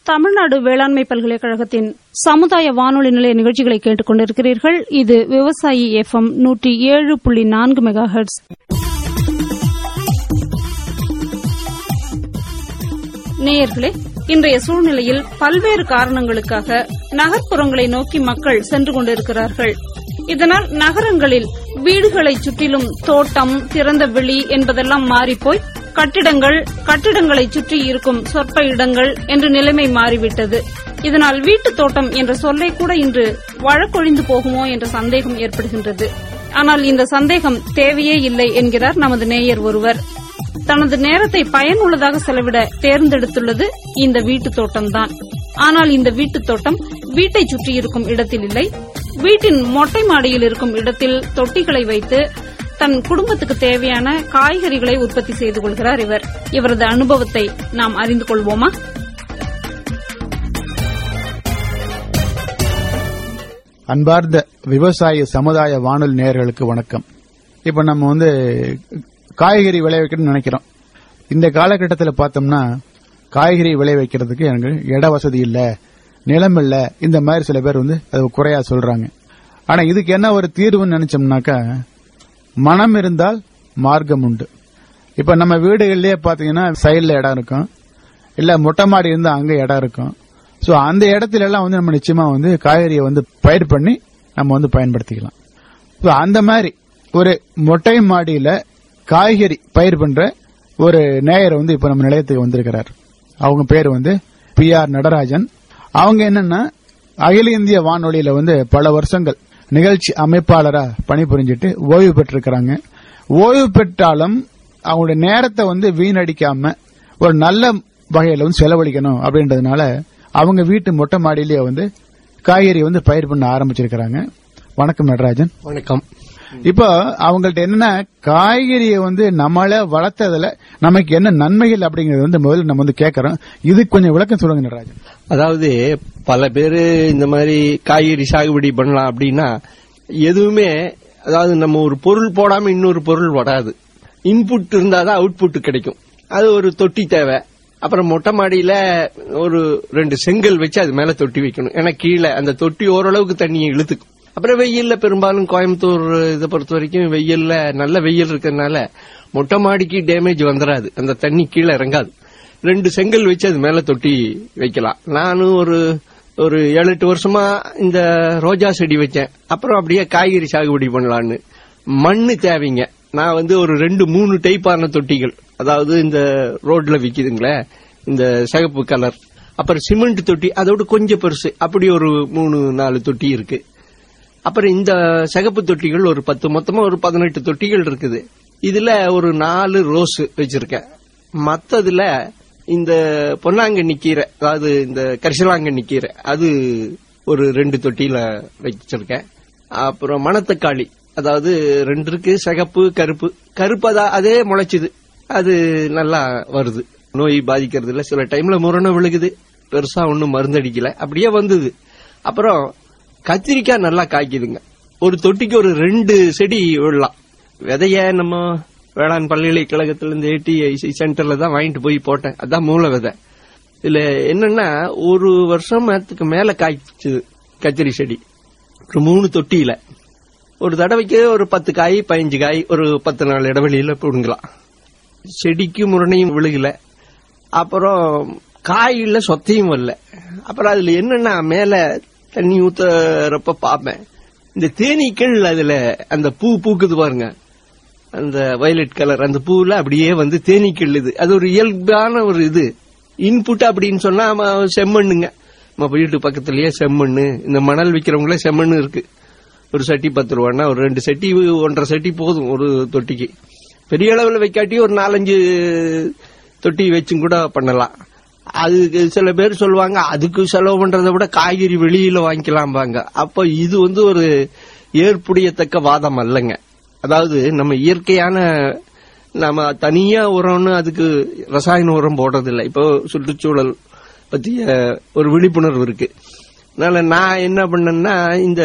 தமிழ்நாடு வேளாண்மை பல்கலைக்கழகத்தின் சமுதாய வானொலி நிலைய நிகழ்ச்சிகளை கேட்டுக் கொண்டிருக்கிறீர்கள் இது விவசாயி எஃப்எம் நூற்றி ஏழு புள்ளி நான்கு மெகா ஹெர்ட்ஸ் நேயர்களே இன்றைய சூழ்நிலையில் பல்வேறு காரணங்களுக்காக நகர்ப்புறங்களை நோக்கி மக்கள் சென்று கொண்டிருக்கிறார்கள் இதனால் நகரங்களில் வீடுகளை சுற்றிலும் தோட்டம் திறந்த வெளி என்பதெல்லாம் மாறிப்போய் கட்டிடங்கள் கட்டிடங்களை சுற்றி இருக்கும் சொற்ப இடங்கள் என்று நிலைமை மாறிவிட்டது இதனால் வீட்டுத் தோட்டம் என்ற சொல்லை கூட இன்று வழக்கொழிந்து போகுமோ என்ற சந்தேகம் ஏற்படுகின்றது ஆனால் இந்த சந்தேகம் தேவையே இல்லை என்கிறார் நமது நேயர் ஒருவர் தனது நேரத்தை பயனுள்ளதாக செலவிட தேர்ந்தெடுத்துள்ளது இந்த வீட்டுத் தோட்டம்தான் ஆனால் இந்த வீட்டுத் தோட்டம் வீட்டை சுற்றி இருக்கும் இடத்தில் இல்லை வீட்டின் மொட்டை மாடியில் இருக்கும் இடத்தில் தொட்டிகளை வைத்து தன் குடும்பத்துக்கு தேவையான காய்கறிகளை உற்பத்தி செய்து கொள்கிறார் இவர் இவரது அனுபவத்தை நாம் அறிந்து கொள்வோமா அன்பார்ந்த விவசாய சமுதாய வானொலி நேயர்களுக்கு வணக்கம் இப்ப நம்ம வந்து காய்கறி விளைவிக்கணும்னு நினைக்கிறோம் இந்த காலகட்டத்தில் பார்த்தோம்னா காய்கறி விளைவிக்கிறதுக்கு எனக்கு இட வசதி இல்ல நிலம் இல்ல இந்த மாதிரி சில பேர் வந்து அது குறையா சொல்றாங்க ஆனா இதுக்கு என்ன ஒரு தீர்வுன்னு நினைச்சோம்னாக்கா மனம் இருந்தால் மார்க்கம் உண்டு இப்ப நம்ம வீடுகள்லயே பாத்தீங்கன்னா சைடுல இடம் இருக்கும் இல்ல மொட்டை மாடி இருந்தா அங்க இடம் இருக்கும் சோ அந்த இடத்துல எல்லாம் வந்து நம்ம நிச்சயமா வந்து காய்கறியை வந்து பயிர் பண்ணி நம்ம வந்து பயன்படுத்திக்கலாம் So, அந்த மாதிரி ஒரு மொட்டை மாடியில காய்கறி பயிர் பண்ற ஒரு நேயர் வந்து இப்ப நம்ம நிலையத்துக்கு வந்திருக்கிறார் அவங்க பேர் வந்து பி ஆர் நடராஜன் அவங்க என்னன்னா அகில இந்திய வானொலியில வந்து பல வருஷங்கள் நிகழ்ச்சி அமைப்பாளரா பணிபுரிஞ்சிட்டு ஓய்வு பெற்றிருக்கிறாங்க ஓய்வு பெற்றாலும் அவங்களுடைய நேரத்தை வந்து வீணடிக்காம ஒரு நல்ல வகையில வந்து செலவழிக்கணும் அப்படின்றதுனால அவங்க வீட்டு மொட்டை மாடியிலேயே வந்து காய்கறி வந்து பயிர் பண்ண ஆரம்பிச்சிருக்கிறாங்க வணக்கம் நடராஜன் வணக்கம் இப்போ அவங்கள்ட்ட என்னன்னா காய்கறியை வந்து நம்மள வளர்த்ததுல நமக்கு என்ன நன்மைகள் அப்படிங்கறது வந்து முதல்ல நம்ம வந்து கேட்கறோம் இதுக்கு கொஞ்சம் விளக்கம் சொல்லுங்க நடராஜன் அதாவது பல பேரு இந்த மாதிரி காய்கறி சாகுபடி பண்ணலாம் அப்படின்னா எதுவுமே அதாவது நம்ம ஒரு பொருள் போடாம இன்னொரு பொருள் வராது இன்புட் இருந்தாதான் அவுட்புட் கிடைக்கும் அது ஒரு தொட்டி தேவை அப்புறம் மொட்டை மாடியில ஒரு ரெண்டு செங்கல் வச்சு அது மேல தொட்டி வைக்கணும் ஏன்னா கீழே அந்த தொட்டி ஓரளவுக்கு தண்ணியை இழுத்துக்கும் அப்புறம் வெயில்ல பெரும்பாலும் கோயம்புத்தூர் இதை பொறுத்த வரைக்கும் வெயில்ல நல்ல வெயில் இருக்கறனால மொட்டை மாடிக்கு டேமேஜ் வந்துடாது அந்த தண்ணி கீழே இறங்காது ரெண்டு செங்கல் வச்சு அது மேல தொட்டி வைக்கலாம் நானும் ஒரு ஒரு ஏழு எட்டு வருஷமா இந்த ரோஜா செடி வச்சேன் அப்புறம் அப்படியே காய்கறி சாகுபடி பண்ணலான்னு மண்ணு தேவைங்க நான் வந்து ஒரு ரெண்டு மூணு டைப்பான தொட்டிகள் அதாவது இந்த ரோட்ல விக்குதுங்களே இந்த சிகப்பு கலர் அப்புறம் சிமெண்ட் தொட்டி அதோட கொஞ்சம் பெருசு அப்படி ஒரு மூணு நாலு தொட்டி இருக்கு அப்புறம் இந்த சிகப்பு தொட்டிகள் ஒரு பத்து மொத்தமா ஒரு பதினெட்டு தொட்டிகள் இருக்குது இதுல ஒரு நாலு ரோஸ் வச்சிருக்கேன் மத்ததுல இந்த பொன்னாங்கண்ணி கீரை அதாவது இந்த கரிசலாங்கண்ணி கீரை அது ஒரு ரெண்டு தொட்டியில வச்சிருக்கேன் அப்புறம் மணத்தக்காளி அதாவது ரெண்டு இருக்கு சிகப்பு கருப்பு கருப்பு அதா- அதே முளைச்சுது அது நல்லா வருது நோய் பாதிக்கிறது இல்ல சில டைம்ல முரணை விழுகுது பெருசா ஒன்னும் மருந்தடிக்கல அப்படியே வந்தது அப்புறம் கத்திரிக்காய் நல்லா காய்க்குதுங்க ஒரு தொட்டிக்கு ஒரு ரெண்டு செடி விடலாம் விதைய நம்ம வேளாண் பல்கலைக்கழகத்துல இருந்து ஏடிஐசி சென்டர்ல தான் வாங்கிட்டு போய் போட்டேன் அதான் மூல விதை இதுல என்னன்னா ஒரு வருஷத்துக்கு மேல காய்ச்சுது கத்திரி செடி ஒரு மூணு தொட்டியில ஒரு தடவைக்கு ஒரு பத்து காய் பதினஞ்சு காய் ஒரு பத்து நாள் இடைவெளியில பிடுங்கலாம் செடிக்கு முரணையும் விழுகல அப்புறம் காயில சொத்தையும் வரல அப்புறம் அதுல என்னன்னா மேல தண்ணி ஊத்துறப்ப பார்ப்பேன் இந்த தேனீக்கள் அதுல அந்த பூ பூக்குது பாருங்க அந்த வயலட் கலர் அந்த பூவுல அப்படியே வந்து தேனீக்கள் இது அது ஒரு இயல்பான ஒரு இது இன்புட் அப்படின்னு சொன்னா ஆமா, செம்மண்ணுங்க நம்ம வீட்டு பக்கத்துலயே செம்மண்ணு இந்த மணல் விக்கிறவங்களே செம்மண்ணு இருக்கு ஒரு சட்டி பத்து ரூபான்னா ஒரு ரெண்டு சட்டி ஒன்றரை சட்டி போதும் ஒரு தொட்டிக்கு பெரிய அளவுல வைக்காட்டி ஒரு நாலஞ்சு தொட்டி வச்சும் கூட பண்ணலாம் அதுக்கு சில பேர் சொல்லுவாங்க அதுக்கு செலவு பண்றதை விட காய்கறி வெளியில வாங்கிக்கலாம்பாங்க அப்ப இது வந்து ஒரு ஏற்புடையத்தக்க வாதம் அல்லங்க அதாவது நம்ம இயற்கையான நம்ம தனியா உரம்னு அதுக்கு ரசாயன உரம் போடுறது இல்ல இப்போ சுற்றுச்சூழல் பத்திய ஒரு விழிப்புணர்வு இருக்கு அதனால நான் என்ன பண்ணேன்னா இந்த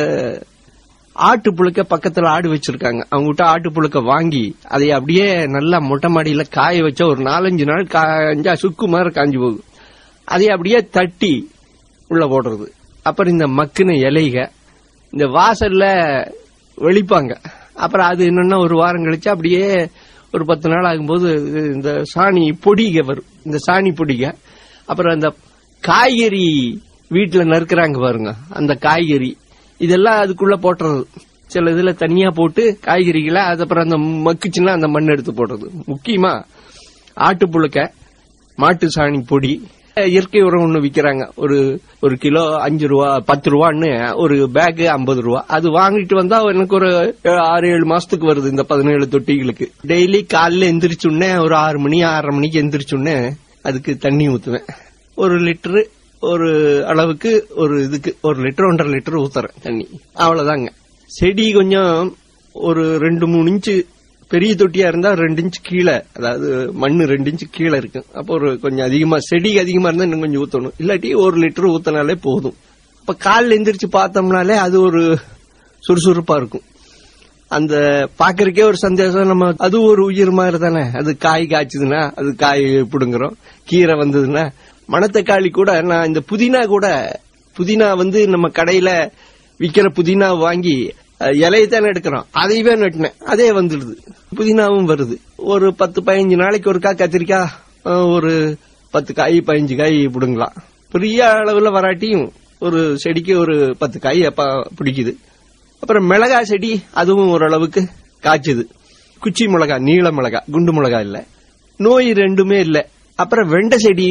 ஆட்டு புழுக்க பக்கத்துல ஆடு வச்சிருக்காங்க அவங்க கிட்ட ஆட்டு புழுக்க வாங்கி அதை அப்படியே நல்லா மொட்டை மாடியில காய வச்சா ஒரு நாலஞ்சு நாள் காஞ்சா சுக்கு மாதிரி காஞ்சு போகுது அதை அப்படியே தட்டி உள்ள போடுறது அப்புறம் இந்த மக்குன இலைக இந்த வாசல்ல வெளிப்பாங்க அப்புறம் அது என்னன்னா ஒரு வாரம் கழிச்சு அப்படியே ஒரு பத்து நாள் ஆகும்போது இந்த சாணி பொடிக வரும் இந்த சாணி பொடிக அப்புறம் அந்த காய்கறி வீட்டுல நறுக்குறாங்க பாருங்க அந்த காய்கறி இதெல்லாம் அதுக்குள்ள போட்டுறது சில இதுல தனியா போட்டு காய்கறிகளை அது அப்புறம் அந்த மக்குச்சுன்னா அந்த மண் எடுத்து போடுறது முக்கியமா ஆட்டுப்புழுக்க மாட்டு சாணி பொடி இயற்கை உரம் ஒண்ணு விக்கிறாங்க ஒரு ஒரு கிலோ அஞ்சு ரூபா பத்து ரூபான்னு ஒரு பேக் ஐம்பது ரூபா அது வாங்கிட்டு வந்தா எனக்கு ஒரு ஆறு ஏழு மாசத்துக்கு வருது இந்த பதினேழு தொட்டிகளுக்கு டெய்லி காலைல எந்திரிச்சுடனே ஒரு ஆறு மணி ஆறரை மணிக்கு எந்திரிச்சுடனே அதுக்கு தண்ணி ஊத்துவேன் ஒரு லிட்டரு ஒரு அளவுக்கு ஒரு இதுக்கு ஒரு லிட்டர் ஒன்றரை லிட்டர் ஊத்துறேன் தண்ணி அவ்வளவுதாங்க செடி கொஞ்சம் ஒரு ரெண்டு மூணு இன்ச்சு பெரிய தொட்டியா இருந்தா ரெண்டு இன்ச் கீழே அதாவது மண்ணு ரெண்டு இன்ச் கீழே இருக்கு அப்போ ஒரு கொஞ்சம் அதிகமா செடி அதிகமா இருந்தா இன்னும் கொஞ்சம் ஊத்தணும் இல்லாட்டி ஒரு லிட்டர் ஊத்தினாலே போதும் அப்ப காலில் எந்திரிச்சு பார்த்தோம்னாலே அது ஒரு சுறுசுறுப்பா இருக்கும் அந்த பாக்குறக்கே ஒரு சந்தோஷம் நம்ம அது ஒரு உயிர் மாதிரி தானே அது காய் காய்ச்சதுன்னா அது காய் பிடுங்குறோம் கீரை வந்ததுன்னா மணத்தக்காளி கூட நான் இந்த புதினா கூட புதினா வந்து நம்ம கடையில விக்கிற புதினா வாங்கி அஹ், இலையை தானே எடுக்கிறோம் அதையவே நட்டினேன் அதே வந்துடுது புதினாவும் வருது ஒரு பத்து பதினஞ்சு நாளைக்கு ஒருக்கா கத்திரிக்காய் அஹ், ஒரு பத்து காய் பதினஞ்சு காய் பிடுங்கலாம் பெரிய அளவுல வராட்டியும் ஒரு செடிக்கு ஒரு பத்து காய் அப்ப பிடிக்குது அப்புறம் மிளகா செடி அதுவும் ஓரளவுக்கு காய்ச்சுது குச்சி மிளகா நீள மிளகா குண்டு மிளகா இல்ல நோய் ரெண்டுமே இல்ல அப்புறம் வெண்டை செடி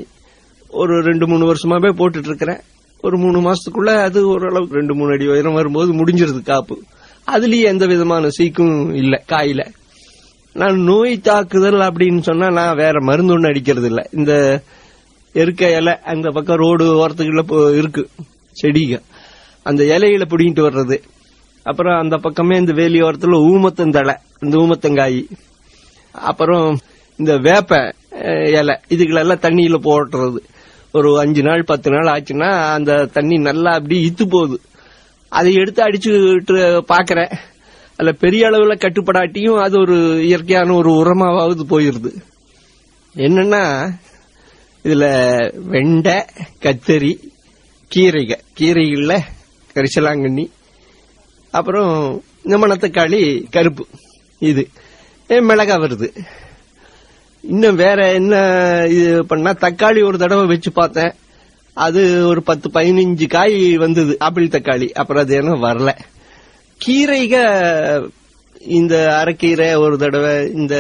ஒரு ரெண்டு மூணு வருஷமாவே போட்டுட்டு இருக்கிறேன் ஒரு மூணு மாசத்துக்குள்ள அது ஓரளவுக்கு ரெண்டு மூணு அடி உயரம் வரும்போது முடிஞ்சிருது காப்பு அதுலயே எந்த விதமான சீக்கும் இல்ல காயில நான் நோய் தாக்குதல் அப்படின்னு சொன்னா நான் வேற மருந்து ஒண்ணு அடிக்கிறது இல்ல இந்த எருக்க இலை அந்த பக்கம் ரோடு ஓரத்துக்குள்ள போ- இருக்கு செடிங்க அந்த இலையில பிடிங்கிட்டு வர்றது அப்புறம் அந்த பக்கமே இந்த வேலி ஓரத்துல ஊமத்தந்தழை இந்த ஊமத்தங்காய் அப்புறம் இந்த வேப்ப அஹ், இலை இதுகளெல்லாம் தண்ணியில போட்டுறது ஒரு அஞ்சு நாள் பத்து நாள் ஆச்சுன்னா அந்த தண்ணி நல்லா அப்படி இத்து போகுது அதை எடுத்து அடிச்சுட்டு பாக்குறேன் அதுல பெரிய அளவுல கட்டுப்படாட்டியும் அது ஒரு இயற்கையான ஒரு உரமாவது போயிருது என்னன்னா இதுல வெண்டை கத்தரி கீரைக கீரைகள்ல கரிசலாங்கண்ணி அப்புறம் இந்த மணத்தக்காளி கருப்பு இது ஏ, மிளகா வருது இன்னும் வேற என்ன இது பண்ணா தக்காளி ஒரு தடவை வச்சு பார்த்தேன் அது ஒரு பத்து பதினஞ்சு காய் வந்தது ஆப்பிள் தக்காளி அப்புறம் அது என்ன வரல கீரைக இந்த அரைக்கீரை ஒரு தடவை இந்த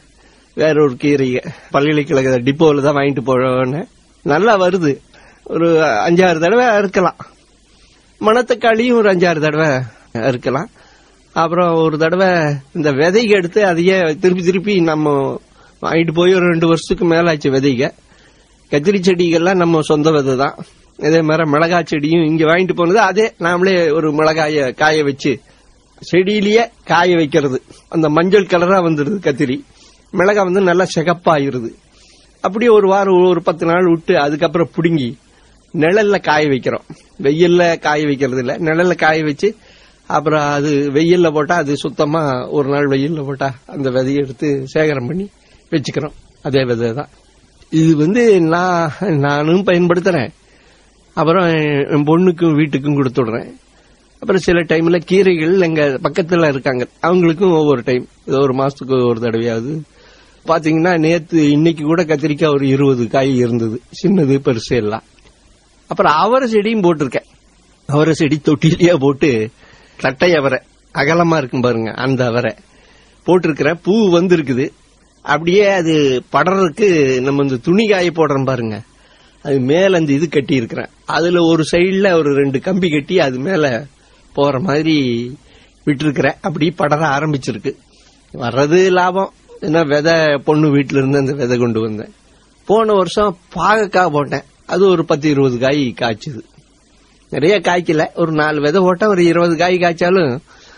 வேற ஒரு கீரைக பல்கலைக்கழக டிப்போல தான் வாங்கிட்டு போவேன்னு நல்லா வருது ஒரு அஞ்சாறு தடவை அறுக்கலாம் மணத்தக்காளியும் ஒரு அஞ்சாறு தடவை அறுக்கலாம் அப்புறம் ஒரு தடவை இந்த விதைக எடுத்து அதையே திருப்பி திருப்பி நம்ம வாங்கிட்டு போய் ஒரு ரெண்டு வருஷத்துக்கு மேல ஆச்சு விதைக கத்திரி செடிகள்லாம் நம்ம சொந்த விதை தான் இதே மாதிரி மிளகாய் செடியும் இங்க வாங்கிட்டு போனது அதே நாமளே ஒரு மிளகாய காய வச்சு செடியிலேயே காய வைக்கிறது அந்த மஞ்சள் கலரா வந்துடுது கத்திரி மிளகாய் வந்து நல்லா சிகப்பாயிருது அப்படியே ஒரு வாரம் ஒரு பத்து நாள் விட்டு அதுக்கப்புறம் புடுங்கி நிழல்ல காய வைக்கிறோம் வெயில்ல காய வைக்கிறது இல்ல நிழல்ல காய வச்சு அப்புறம் அது வெயில்ல போட்டா அது சுத்தமா ஒரு நாள் வெயில்ல போட்டா அந்த விதையை எடுத்து சேகரம் பண்ணி வச்சுக்கிறோம் அதே விதை தான் இது வந்து நான் நானும் பயன்படுத்துறேன் அப்புறம் என் பொண்ணுக்கும் வீட்டுக்கும் கொடுத்துடுறேன் அப்புறம் சில டைம்ல கீரைகள் எங்க பக்கத்துல இருக்காங்க அவங்களுக்கும் ஒவ்வொரு டைம் ஏதோ ஒரு மாசத்துக்கு ஒரு தடவையாவது பாத்தீங்கன்னா நேத்து இன்னைக்கு கூட கத்திரிக்காய் ஒரு இருபது காய் இருந்தது சின்னது பெருசு எல்லாம் அப்புறம் அவரை செடியும் போட்டிருக்கேன் அவரை செடி தொட்டிலேயே போட்டு தட்டை அவரை அகலமா இருக்கும் பாருங்க அந்த அவரை போட்டிருக்கிறேன் பூ வந்திருக்குது அப்படியே அது படறதுக்கு நம்ம இந்த துணி காய போடுறோம் பாருங்க அது மேல அந்த இது கட்டி இருக்கிறேன் அதுல ஒரு சைடுல ஒரு ரெண்டு கம்பி கட்டி அது மேல போற மாதிரி விட்டுருக்கிறேன் அப்படி படர ஆரம்பிச்சிருக்கு வர்றது லாபம் ஏன்னா விதை பொண்ணு வீட்டுல இருந்து அந்த விதை கொண்டு வந்தேன் போன வருஷம் பாகக்காய் போட்டேன் அது ஒரு பத்து இருபது காய் காய்ச்சுது நிறைய காய்க்கல ஒரு நாலு விதை போட்டா ஒரு இருபது காய் காய்ச்சாலும்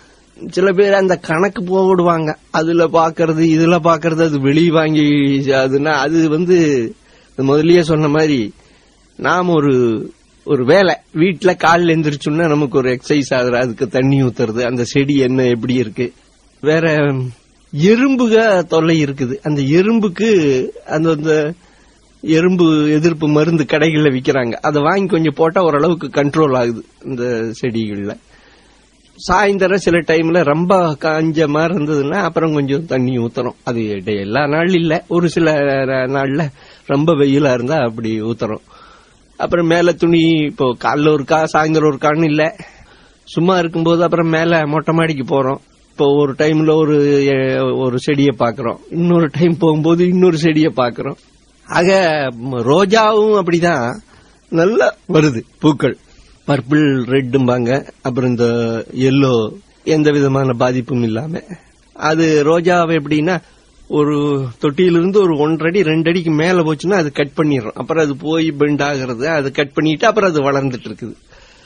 சில பேர் அந்த கணக்கு போடுவாங்க அதுல பாக்குறது இதுல பாக்குறது அது வெளியே வாங்கி அதுனா அது வந்து முதல்லயே சொன்ன மாதிரி நாம் ஒரு ஒரு வேலை வீட்டுல காலில் எந்திரிச்சோம்னா நமக்கு ஒரு எக்ஸசைஸ் ஆகுற அதுக்கு தண்ணி ஊத்துறது அந்த செடி என்ன எப்படி இருக்கு வேற எறும்புக தொல்லை இருக்குது அந்த எறும்புக்கு அந்த அந்த எறும்பு எதிர்ப்பு மருந்து கடைகள்ல விக்கிறாங்க அதை வாங்கி கொஞ்சம் போட்டா ஓரளவுக்கு கண்ட்ரோல் ஆகுது இந்த செடிகள்ல சாயந்தரம் சில டைம்ல ரொம்ப காஞ்ச மாதிரி இருந்ததுன்னா அப்புறம் கொஞ்சம் தண்ணி ஊத்துறோம் அது எட- எல்லா நாள் இல்ல ஒரு சில நாள்ல ரொம்ப வெயிலா இருந்தா அப்படி ஊத்துறோம் அப்புறம் மேல துணி இப்போ காலைல ஒருக்கா சாயந்தரம் ஒருக்கான்னு இல்ல சும்மா இருக்கும்போது அப்புறம் மேல மொட்டை மாடிக்கு போறோம் இப்போ ஒரு டைம்ல ஒரு எ- ஒரு செடியை பாக்குறோம் இன்னொரு டைம் போகும்போது இன்னொரு செடியை பாக்குறோம் ஆக ம், ரோஜாவும் அப்படிதான் நல்லா வருது பூக்கள் பர்பிள் ரெட்டும்பாங்க அப்புறம் இந்த எல்லோ எந்த விதமான பாதிப்பும் இல்லாம அது ரோஜாவை எப்படின்னா ஒரு தொட்டியிலிருந்து ஒரு ஒன்றரை அடி ரெண்டு அடிக்கு மேல போச்சுன்னா அது கட் பண்ணிடுறோம் அப்புறம் அது போய் பெண்ட் ஆகுறது அது கட் பண்ணிட்டு அப்புறம் அது வளர்ந்துட்டு இருக்குது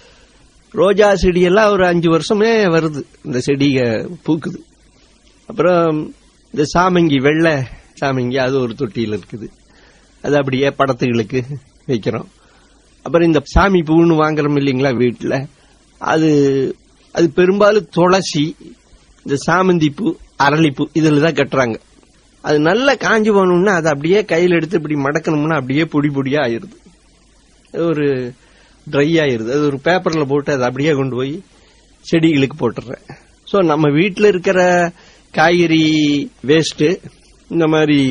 ரோஜா செடியெல்லாம் ஒரு அஞ்சு வருஷமே வருது இந்த செடிக பூக்குது அப்புறம் இந்த சாமங்கி வெள்ளை சாமங்கி அது ஒரு தொட்டியில் இருக்குது அது அப்படியே படத்துகளுக்கு வைக்கிறோம் அப்புறம் இந்த சாமி பூன்னு வாங்குறோம் இல்லைங்களா வீட்டுல அது அது பெரும்பாலும் துளசி இந்த சாமந்தி பூ அரளிப்பூ இதுல தான் கட்டுறாங்க அது நல்லா காஞ்சு போகணும்னா அதை அப்படியே கையில எடுத்து இப்படி மடக்கணும்னா அப்படியே பொடி பொடியா ஆயிருது அது ஒரு ட்ரை ஆயிருது அது ஒரு பேப்பர்ல போட்டு அதை அப்படியே கொண்டு போய் செடிகளுக்கு போட்டுறேன் சோ நம்ம வீட்டுல இருக்கிற காய்கறி வேஸ்ட் இந்த மாதிரி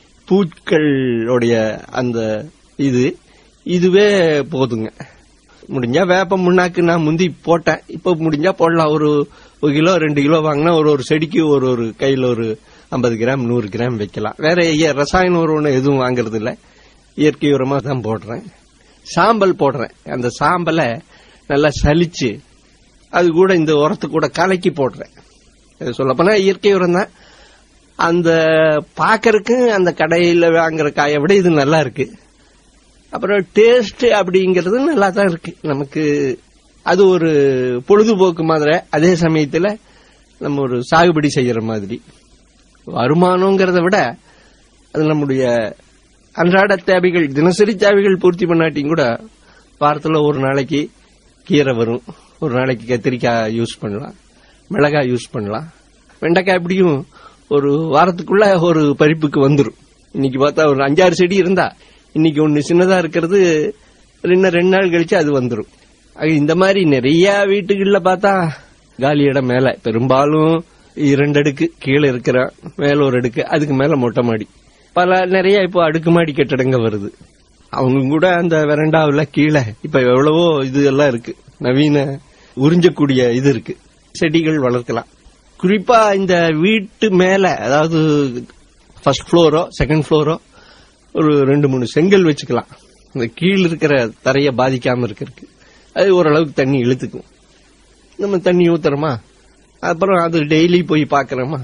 பூக்களுடைய அந்த இது இதுவே போதுங்க முடிஞ்சா வேப்ப முன்னாக்கு நான் முந்தி போட்டேன் இப்ப முடிஞ்சா போடலாம் ஒரு ஒரு கிலோ ரெண்டு கிலோ வாங்கினா ஒரு ஒரு செடிக்கு ஒரு ஒரு கையில ஒரு ஐம்பது கிராம் நூறு கிராம் வைக்கலாம் வேற இய- ரசாயன உரம் எதுவும் வாங்குறது இல்ல இயற்கை உரமா தான் போடுறேன் சாம்பல் போடுறேன் அந்த சாம்பலை நல்லா சலிச்சு அது கூட இந்த உரத்து கூட கலக்கி போடுறேன் சொல்லப்போனா இயற்கை உரம் தான் அந்த பாக்கறதுக்கு அந்த கடையில வாங்குற காயை விட இது நல்லா இருக்கு அப்புறம் டேஸ்ட் அப்படிங்கிறது நல்லா தான் இருக்கு நமக்கு அது ஒரு பொழுதுபோக்கு மாதிரி அதே சமயத்துல நம்ம ஒரு சாகுபடி செய்யற மாதிரி வருமானங்கிறத விட அது நம்முடைய அன்றாட தேவைகள் தினசரி தேவைகள் பூர்த்தி பண்ணாட்டியும் கூட வாரத்துல ஒரு நாளைக்கு கீரை வரும் ஒரு நாளைக்கு கத்திரிக்காய் யூஸ் பண்ணலாம் மிளகாய் யூஸ் பண்ணலாம் வெண்டைக்காய் எப்படியும் ஒரு வாரத்துக்குள்ள ஒரு பறிப்புக்கு வந்துரும் இன்னைக்கு பார்த்தா ஒரு அஞ்சாறு செடி இருந்தா இன்னைக்கு ஒன்னு சின்னதா இருக்கிறது இன்னும் ரெண்டு நாள் கழிச்சு அது வந்துரும் ஆக இந்த மாதிரி நிறைய வீட்டுகள்ல பார்த்தா காலி இடம் மேல பெரும்பாலும் இரண்டு அடுக்கு கீழே இருக்கிற மேல ஒரு அடுக்கு அதுக்கு மேல மொட்டை மாடி பல நிறைய இப்போ அடுக்குமாடி கட்டடங்க வருது அவங்க கூட அந்த வெரண்டாவுல கீழே இப்ப எவ்வளவோ இது எல்லாம் இருக்கு நவீன உறிஞ்சக்கூடிய இது இருக்கு செடிகள் வளர்க்கலாம் குறிப்பா இந்த வீட்டு மேல அதாவது ஃபர்ஸ்ட் ஃப்ளோரோ செகண்ட் ஃப்ளோரோ ஒரு ரெண்டு மூணு செங்கல் வச்சுக்கலாம் இந்த கீழ் இருக்கிற தரைய பாதிக்காம இருக்கிறதுக்கு அது ஓரளவுக்கு தண்ணி இழுத்துக்கும் நம்ம தண்ணி ஊத்துறோமா அப்புறம் அது டெய்லி போய் பாக்குறோமா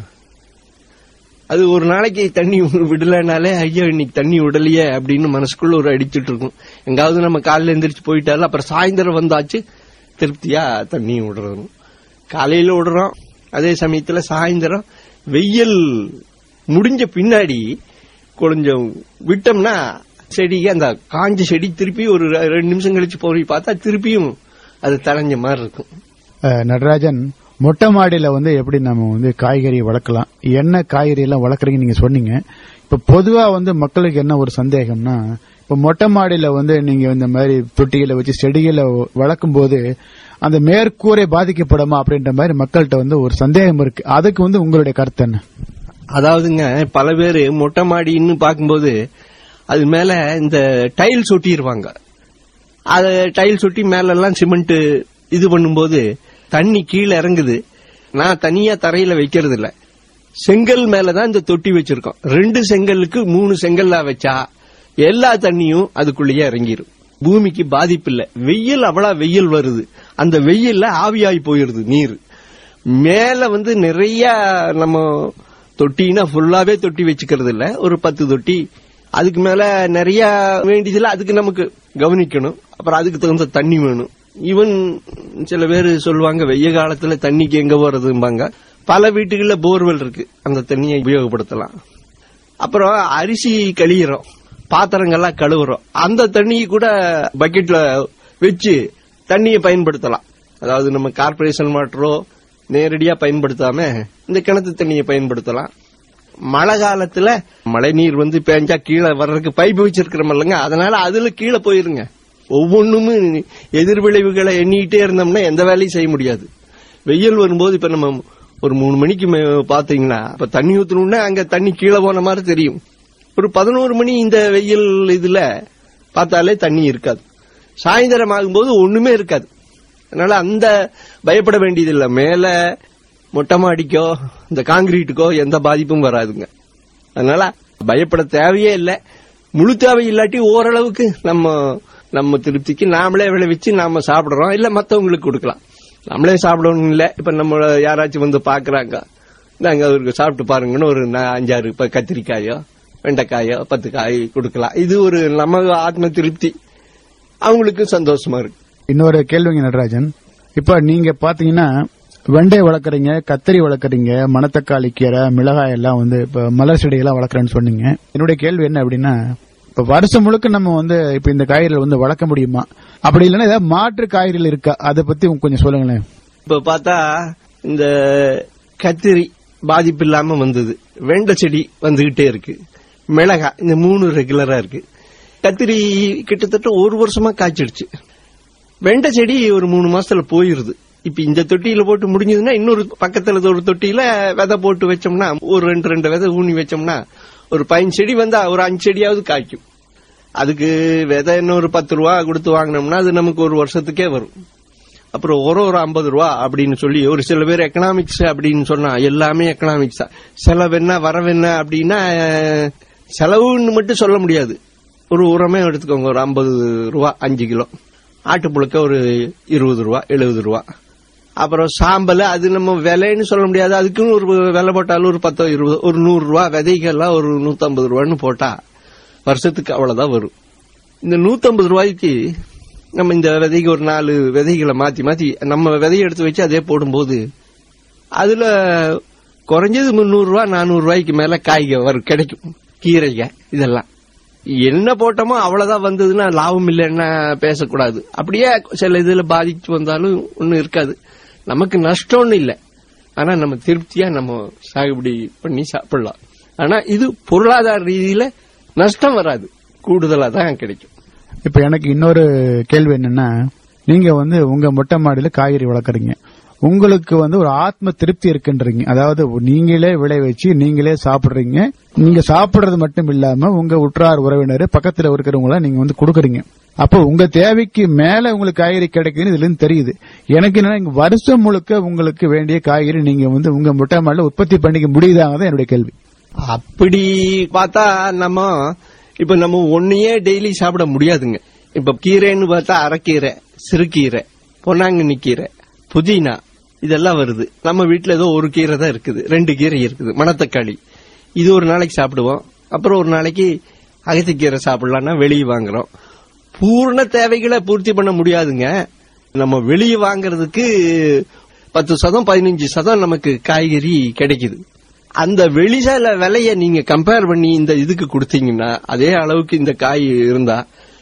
அது ஒரு நாளைக்கு தண்ணி விடலனாலே ஐயோ இன்னைக்கு தண்ணி விடலையே அப்படின்னு மனசுக்குள்ள ஒரு அடிச்சிட்டு இருக்கும் எங்காவது நம்ம காலையில எந்திரிச்சு போயிட்டாலும் அப்புறம் சாயந்தரம் வந்தாச்சு திருப்தியா தண்ணி விடுறோம் காலையில விடுறோம் அதே சமயத்துல சாயந்தரம் வெயில் முடிஞ்ச பின்னாடி கொஞ்சம் விட்டோம்னா செடிக்கு அந்த காஞ்ச செடி திருப்பி ஒரு ரெண்டு நிமிஷம் கழிச்சு போய் பார்த்தா திருப்பியும் அது தளைஞ்ச மாதிரி இருக்கும் அஹ், நடராஜன் மொட்டை மாடியில வந்து எப்படி நம்ம வந்து காய்கறி வளர்க்கலாம் என்ன காய்கறி எல்லாம் வளர்க்குறீங்க நீங்க சொன்னீங்க இப்ப பொதுவா வந்து மக்களுக்கு என்ன ஒரு சந்தேகம்னா இப்ப மொட்டை மாடியில வந்து நீங்க இந்த மாதிரி தொட்டிகளை வச்சு செடிகளை வளர்க்கும் போது அந்த மேற்கூரை பாதிக்கப்படுமா அப்படின்ற மாதிரி மக்கள்கிட்ட வந்து ஒரு சந்தேகம் இருக்கு அதுக்கு வந்து உங்களுடைய கருத்து என்ன அதாவதுங்க பல பேர் மொட்டை மாடின்னு பார்க்கும்போது அது மேல இந்த டைல்ஸ் ஒட்டிடுவாங்க அது டைல்ஸ் ஒட்டி மேல எல்லாம் சிமெண்ட் இது பண்ணும்போது தண்ணி கீழே இறங்குது நான் தனியா தரையில வைக்கிறது இல்ல செங்கல் மேலதான் இந்த தொட்டி வச்சிருக்கோம் ரெண்டு செங்கலுக்கு மூணு செங்கல்லா வச்சா எல்லா தண்ணியும் அதுக்குள்ளேயே இறங்கிரும் பூமிக்கு பாதிப்பு இல்ல வெயில் அவ்வளவு வெயில் வருது அந்த வெயில்ல ஆவியாகி போயிருது நீர் மேல வந்து நிறைய நம்ம தொட்டினா ஃபுல்லாவே தொட்டி வச்சுக்கிறது இல்ல ஒரு பத்து தொட்டி அதுக்கு மேல நிறைய வேண்டியதுல அதுக்கு நமக்கு கவனிக்கணும் அப்புறம் அதுக்கு தகுந்த தண்ணி வேணும் ஈவன் சில பேர் சொல்லுவாங்க வெய்ய காலத்துல தண்ணிக்கு எங்க போறதும்பாங்க பல வீட்டுகள்ல போர்வெல் இருக்கு அந்த தண்ணியை உபயோகப்படுத்தலாம் அப்புறம் அரிசி கழியிறோம் பாத்திரங்கள்லாம் கழுவுறோம் அந்த தண்ணியை கூட பக்கெட்ல வச்சு தண்ணியை பயன்படுத்தலாம் அதாவது நம்ம கார்பரேஷன் வாட்டரோ நேரடியா பயன்படுத்தாம இந்த கிணத்து தண்ணியை பயன்படுத்தலாம் மழை காலத்துல மழை நீர் வந்து பேஞ்சா கீழே வர்றதுக்கு பைப் வச்சிருக்கிறோம் இல்லைங்க அதனால அதுல கீழே போயிருங்க ஒவ்வொன்றும் எதிர்விளைவுகளை எண்ணிக்கிட்டே இருந்தோம்னா எந்த வேலையும் செய்ய முடியாது வெயில் வரும்போது இப்ப நம்ம ஒரு மூணு மணிக்கு மே- பாத்தீங்கன்னா இப்ப தண்ணி ஊத்தணும்னா அங்க தண்ணி கீழே போன மாதிரி தெரியும் ஒரு பதினோரு மணி இந்த வெயில் இதுல பார்த்தாலே தண்ணி இருக்காது சாயந்தரம் ஆகும்போது ஒண்ணுமே இருக்காது அதனால அந்த பயப்பட வேண்டியதில்லை மேல மொட்டை மாடிக்கோ இந்த காங்கிரீட்டுக்கோ எந்த பாதிப்பும் வராதுங்க அதனால பயப்பட தேவையே இல்லை முழு தேவை இல்லாட்டி ஓரளவுக்கு நம்ம நம்ம திருப்திக்கு நாமளே விளைவிச்சு நாம சாப்பிடுறோம் இல்ல மத்தவங்களுக்கு கொடுக்கலாம் நம்மளே சாப்பிடணும் இல்ல இப்ப நம்ம யாராச்சும் வந்து பாக்குறாங்க நாங்க அவருக்கு சாப்பிட்டு பாருங்கன்னு ஒரு நா- அஞ்சாறு இப்ப கத்திரிக்காயோ வெண்டைக்காயோ பத்து காய் கொடுக்கலாம் இது ஒரு நம்ம ஆத்ம திருப்தி அவங்களுக்கு சந்தோஷமா இருக்கு இன்னொரு கேள்விங்க நடராஜன் இப்ப நீங்க பாத்தீங்கன்னா வெண்டை வளர்க்குறீங்க கத்திரி வளர்க்குறீங்க மணத்தக்காளி கீரை மிளகாய் எல்லாம் வந்து இப்ப மலர் செடியெல்லாம் வளர்க்குறேன்னு சொன்னீங்க என்னுடைய கேள்வி என்ன அப்படின்னா இப்ப வருஷம் முழுக்க நம்ம வந்து இப்ப இந்த காய்கறிகள் வந்து வளர்க்க முடியுமா அப்படி இல்லைன்னா ஏதாவது மாற்று காய்கறிகள் இருக்கா அதை பத்தி உங்க கொஞ்சம் சொல்லுங்களேன் இப்ப பார்த்தா இந்த கத்திரி பாதிப்பு இல்லாம வந்தது வெண்டை செடி வந்துகிட்டே இருக்கு மிளகாய் இந்த மூணு ரெகுலரா இருக்கு கத்திரி கிட்டத்தட்ட ஒரு வருஷமா காய்ச்சிடுச்சு வெண்டை செடி ஒரு மூணு மாசத்துல போயிருது இப்ப இந்த தொட்டியில போட்டு முடிஞ்சதுன்னா இன்னொரு பக்கத்துல ஒரு தொட்டியில விதை போட்டு வச்சோம்னா ஒரு ரெண்டு ரெண்டு விதை ஊனி வச்சோம்னா ஒரு பதினஞ்சு செடி வந்தா ஒரு அஞ்சு செடியாவது காய்க்கும் அதுக்கு விதை இன்னொரு பத்து ரூபா கொடுத்து வாங்கினோம்னா அது நமக்கு ஒரு வருஷத்துக்கே வரும் அப்புறம் ஒரு ஒரு ஐம்பது ரூபா அப்படின்னு சொல்லி ஒரு சில பேர் எக்கனாமிக்ஸ் அப்படின்னு சொன்னா எல்லாமே எக்கனாமிக்ஸ் தான் செலவென்ன வரவென்ன அப்படின்னா அஹ், செலவுன்னு மட்டும் சொல்ல முடியாது ஒரு உரமே எடுத்துக்கோங்க ஒரு ஐம்பது ரூபா அஞ்சு கிலோ ஆட்டுப்புழுக்க ஒரு இருபது ரூபா எழுபது ரூபா அப்புறம் சாம்பல் அது நம்ம விலைன்னு சொல்ல முடியாது அதுக்குன்னு ஒரு விலை போட்டாலும் ஒரு பத்தோ இருபது ஒரு நூறு ரூபா விதைகள்லாம் ஒரு நூத்தம்பது ரூபான்னு போட்டா வருஷத்துக்கு அவ்வளவுதான் வரும் இந்த நூத்தம்பது ரூபாய்க்கு நம்ம இந்த விதைக்கு ஒரு நாலு விதைகளை மாத்தி மாத்தி நம்ம விதையை எடுத்து வச்சு அதே போடும்போது அதுல குறைஞ்சது முந்நூறு ரூபா நானூறு ரூபாய்க்கு மேல காய்க வரும் கிடைக்கும் கீரைங்க இதெல்லாம் என்ன போட்டோமோ அவ்வளவுதான் வந்ததுன்னா லாபம் இல்லைன்னா பேசக்கூடாது அப்படியே சில இதுல பாதிச்சு வந்தாலும் ஒண்ணும் இருக்காது நமக்கு நஷ்டம்னு இல்லை ஆனா நம்ம திருப்தியா நம்ம சாகுபடி பண்ணி சாப்பிடலாம் ஆனா இது பொருளாதார ரீதியில நஷ்டம் வராது கூடுதலா தான் கிடைக்கும் இப்ப எனக்கு இன்னொரு கேள்வி என்னன்னா நீங்க வந்து உங்க மொட்டை மாடியில காய்கறி வளர்க்குறீங்க உங்களுக்கு வந்து ஒரு ஆத்ம திருப்தி இருக்குன்றீங்க அதாவது நீங்களே விளைவிச்சு நீங்களே சாப்பிடுறீங்க நீங்க சாப்பிடுறது மட்டும் இல்லாம உங்க உற்றார் உறவினர் பக்கத்துல இருக்கிறவங்கள நீங்க வந்து கொடுக்குறீங்க அப்போ உங்க தேவைக்கு மேல உங்களுக்கு காய்கறி கிடைக்குதுன்னு இதுல இருந்து தெரியுது எனக்கு என்னன்னா இங்க வருஷம் முழுக்க உங்களுக்கு வேண்டிய காய்கறி நீங்க வந்து உங்க மொட்டை மாடியில உற்பத்தி பண்ணிக்க முடியுதாங்க என்னுடைய கேள்வி அப்படி பார்த்தா நம்ம இப்ப நம்ம ஒன்னையே டெய்லி சாப்பிட முடியாதுங்க இப்ப கீரைன்னு பார்த்தா அரைக்கீரை சிறுகீரை பொன்னாங்கண்ணி கீரை புதினா இதெல்லாம் வருது நம்ம வீட்டுல ஏதோ ஒரு கீரை தான் இருக்குது ரெண்டு கீரை இருக்குது மணத்தக்காளி இது ஒரு நாளைக்கு சாப்பிடுவோம் அப்புறம் ஒரு நாளைக்கு அகத்திக்கீரை சாப்பிடலாம்னா வெளியே வாங்குறோம் பூர்ண தேவைகளை பூர்த்தி பண்ண முடியாதுங்க நம்ம வெளியே வாங்குறதுக்கு பத்து சதம் பதினஞ்சு சதம் நமக்கு காய்கறி கிடைக்குது அந்த வெளிசால விலைய நீங்க கம்பேர் பண்ணி இந்த இதுக்கு கொடுத்தீங்கன்னா அதே அளவுக்கு இந்த காய் இருந்தா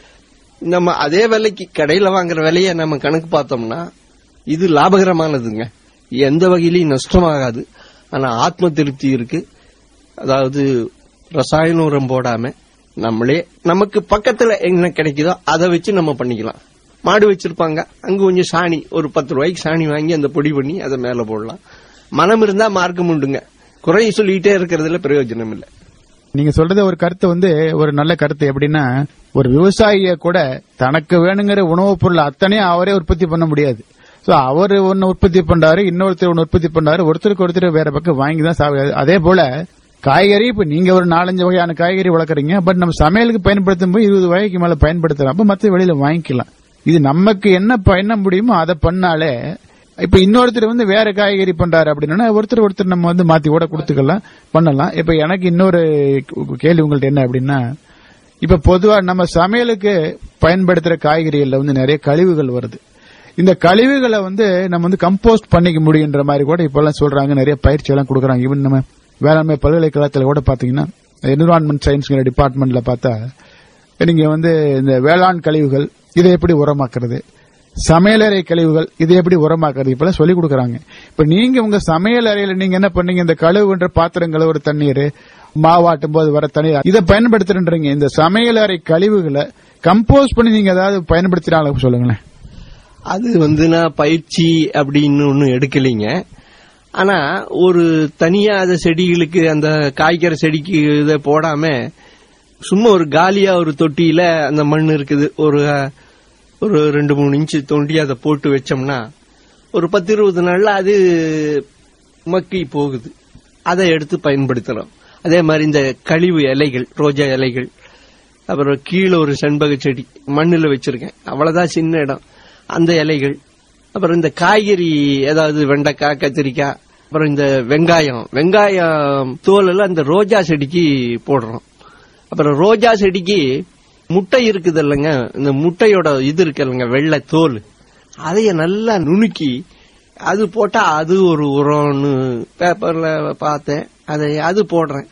நம்ம அதே விலைக்கு கடையில வாங்குற விலைய நம்ம கணக்கு பார்த்தோம்னா இது லாபகரமானதுங்க எந்த வகையிலையும் நஷ்டமாகாது ஆனா ஆத்ம திருப்தி இருக்கு அதாவது ரசாயன உரம் போடாம நம்மளே நமக்கு பக்கத்துல என்ன கிடைக்குதோ அதை வச்சு நம்ம பண்ணிக்கலாம் மாடு வச்சிருப்பாங்க அங்க கொஞ்சம் சாணி ஒரு பத்து ரூபாய்க்கு சாணி வாங்கி அந்த பொடி பண்ணி அதை மேல போடலாம் மனம் இருந்தா மார்க்கம் உண்டுங்க குறை சொல்லிட்டே இருக்கிறதுல பிரயோஜனம் இல்லை நீங்க சொல்றது ஒரு கருத்து வந்து ஒரு நல்ல கருத்து எப்படின்னா ஒரு விவசாயிய கூட தனக்கு வேணுங்கிற உணவுப் பொருள் அத்தனையும் அவரே உற்பத்தி பண்ண முடியாது சோ அவர் ஒன்னு உற்பத்தி பண்றாரு இன்னொருத்தர் ஒன்னு உற்பத்தி பண்றாரு ஒருத்தருக்கு ஒருத்தர் வேற பக்கம் வாங்கி தான் சாப்பிடாது அதே போல காய்கறி இப்ப நீங்க ஒரு நாலஞ்சு வகையான காய்கறி வளர்க்குறீங்க பட் நம்ம சமையலுக்கு பயன்படுத்தும் போது இருபது வகைக்கு மேல பயன்படுத்தலாம் அப்ப மத்த வெளியில வாங்கிக்கலாம் இது நமக்கு என்ன பண்ண முடியுமோ அதை பண்ணாலே இப்ப இன்னொருத்தர் வந்து வேற காய்கறி பண்றாரு அப்படின்னா ஒருத்தர் ஒருத்தர் நம்ம வந்து மாத்தி கூட கொடுத்துக்கலாம் பண்ணலாம் இப்ப எனக்கு இன்னொரு கேள்வி உங்கள்ட்ட என்ன அப்படின்னா இப்ப பொதுவா நம்ம சமையலுக்கு பயன்படுத்துற காய்கறிகள்ல வந்து நிறைய கழிவுகள் வருது இந்த கழிவுகளை வந்து நம்ம வந்து கம்போஸ்ட் பண்ணிக்க முடியுன்ற மாதிரி கூட இப்பெல்லாம் சொல்றாங்க நிறைய பயிற்சி எல்லாம் கொடுக்குறாங்க ஈவன் நம்ம வேளாண்மை பல்கலைக்கழகத்துல கூட பாத்தீங்கன்னா என்விரான்மெண்ட் சயின்ஸ்ங்கிற டிபார்ட்மெண்ட்ல பார்த்தா நீங்க வந்து இந்த வேளாண் கழிவுகள் இதை எப்படி உரமாக்குறது சமையலறை கழிவுகள் இது எப்படி உரமாக்குறது இப்பெல்லாம் சொல்லி கொடுக்கறாங்க இப்ப நீங்க உங்க சமையல் அறையில நீங்க என்ன பண்ணீங்க இந்த கழுவுன்ற பாத்திரம் கழுவுற தண்ணீர் மாவாட்டும் போது வர தண்ணீர் இதை பயன்படுத்துறீங்க இந்த சமையல் அறை கழிவுகளை கம்போஸ் பண்ணி நீங்க ஏதாவது பயன்படுத்தினாலும் சொல்லுங்களேன் அது வந்து நான் பயிற்சி அப்படின்னு ஒன்னும் எடுக்கலைங்க ஆனா ஒரு தனியா அந்த செடிகளுக்கு அந்த காய்கறி செடிக்கு இதை போடாம சும்மா ஒரு காலியா ஒரு தொட்டியில அந்த மண் இருக்குது ஒரு ஒரு ரெண்டு மூணு இன்ச்சு தோண்டி அதை போட்டு வச்சோம்னா ஒரு பத்து இருபது நாள்ல அது மக்கி போகுது அதை எடுத்து பயன்படுத்தலாம் அதே மாதிரி இந்த கழிவு இலைகள் ரோஜா இலைகள் அப்புறம் கீழே ஒரு செண்பக செடி மண்ணுல வச்சிருக்கேன் அவ்வளவுதான் சின்ன இடம் அந்த இலைகள் அப்புறம் இந்த காய்கறி ஏதாவது வெண்டைக்காய் கத்திரிக்காய் அப்புறம் இந்த வெங்காயம் வெங்காயம் தோல் எல்லாம் இந்த ரோஜா செடிக்கு போடுறோம் அப்புறம் ரோஜா செடிக்கு முட்டை இருக்குது இல்லைங்க இந்த முட்டையோட இது இருக்கு இல்லைங்க வெள்ளை தோல் அதைய நல்லா நுணுக்கி அது போட்டா அது ஒரு உரம்னு பேப்பர்ல பார்த்தேன் அதை அது போடுறேன்